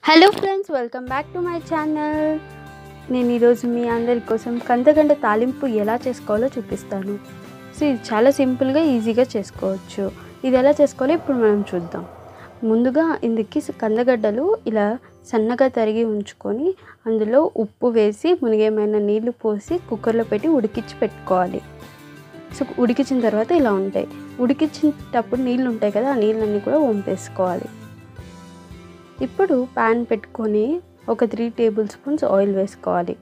hello friends welcome back to my channel నేను ఈరోజు మీ అందరి కోసం కందగడ్డ తాలింపు ఎలా చేసుకోవాలో చూపిస్తాను సో ఇది చాలా సింపుల్గా ఈజీగా చేసుకోవచ్చు ఇది ఎలా చేసుకోవాలో ఇప్పుడు మనం చూద్దాం ముందుగా ఇందుకి కందగడ్డలు ఇలా సన్నగా తరిగి ఉంచుకొని అందులో ఉప్పు వేసి మునిగేమైన నీళ్లు పోసి కుక్కర్లో పెట్టి ఉడికించి పెట్టుకోవాలి సో ఉడికించిన తర్వాత ఇలా ఉంటాయి ఉడికించేటప్పుడు నీళ్ళు ఉంటాయి కదా ఆ నీళ్ళన్నీ కూడా వంపేసుకోవాలి ఇప్పుడు ప్యాన్ పెట్టుకొని ఒక త్రీ టేబుల్ స్పూన్స్ ఆయిల్ వేసుకోవాలి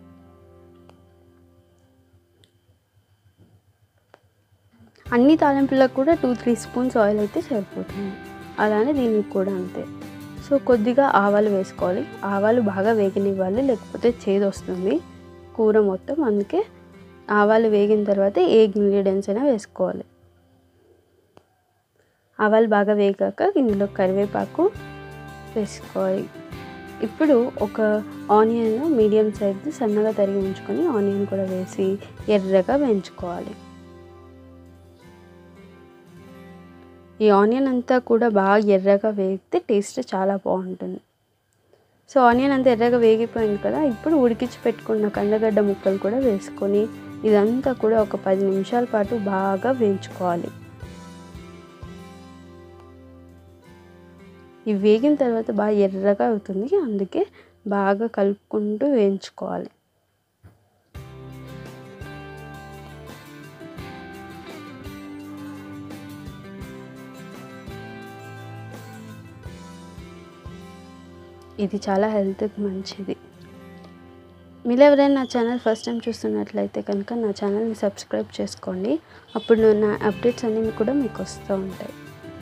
అన్ని తాలింపులకు కూడా టూ త్రీ స్పూన్స్ ఆయిల్ అయితే సరిపోతుంది అలానే దీనికి కూడా అంతే సో కొద్దిగా ఆవాలు వేసుకోవాలి ఆవాలు బాగా వేగనివ్వాలి లేకపోతే చేదు వస్తుంది కూర మొత్తం అందుకే ఆవాలు వేగిన తర్వాత ఏ ఇంగ్రీడియంట్స్ అయినా వేసుకోవాలి ఆవాలు బాగా వేగాక ఇందులో కరివేపాకు వేసుకోవాలి ఇప్పుడు ఒక ఆనియన్ మీడియం సైజ్ సన్నగా తరిగి ఉంచుకొని ఆనియన్ కూడా వేసి ఎర్రగా వేయించుకోవాలి ఈ ఆనియన్ అంతా కూడా బాగా ఎర్రగా వేగితే టేస్ట్ చాలా బాగుంటుంది సో ఆనియన్ అంతా ఎర్రగా వేగిపోయింది కదా ఇప్పుడు ఉడికించి పెట్టుకున్న కందగడ్డ ముక్కలు కూడా వేసుకొని ఇదంతా కూడా ఒక పది నిమిషాల పాటు బాగా వేయించుకోవాలి ఇవి వేగిన తర్వాత బాగా ఎర్రగా అవుతుంది అందుకే బాగా కలుపుకుంటూ వేయించుకోవాలి ఇది చాలా హెల్త్కి మంచిది మీరు ఎవరైనా నా ఛానల్ ఫస్ట్ టైం చూస్తున్నట్లయితే కనుక నా ఛానల్ని సబ్స్క్రైబ్ చేసుకోండి అప్పుడు నా అప్డేట్స్ అన్నీ కూడా మీకు వస్తూ ఉంటాయి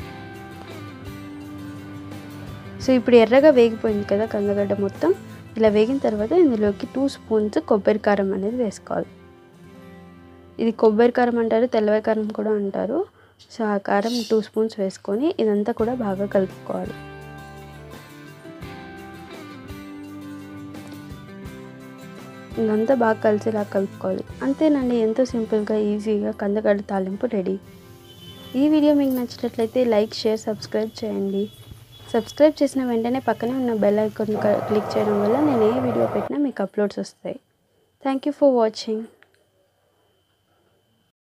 సో ఇప్పుడు ఎర్రగా వేగిపోయింది కదా కందగడ్డ మొత్తం ఇలా వేగిన తర్వాత ఇందులోకి టూ స్పూన్స్ కొబ్బరి కారం అనేది వేసుకోవాలి ఇది కొబ్బరి కారం అంటారు తెల్లవారి కారం కూడా అంటారు సో ఆ కారం టూ స్పూన్స్ వేసుకొని ఇదంతా కూడా బాగా కలుపుకోవాలి ఇదంతా బాగా కలిసేలా కలుపుకోవాలి అంతేనండి ఎంతో సింపుల్గా ఈజీగా కందగడ్డ తాలింపు రెడీ ఈ వీడియో మీకు నచ్చినట్లయితే లైక్ షేర్ సబ్స్క్రైబ్ చేయండి సబ్స్క్రైబ్ చేసిన వెంటనే పక్కనే ఉన్న బెల్ ఐకాన్ క్లిక్ చేయడం వల్ల నేను ఏ వీడియో పెట్టినా మీకు అప్లోడ్స్ వస్తాయి థ్యాంక్ యూ ఫర్ వాచింగ్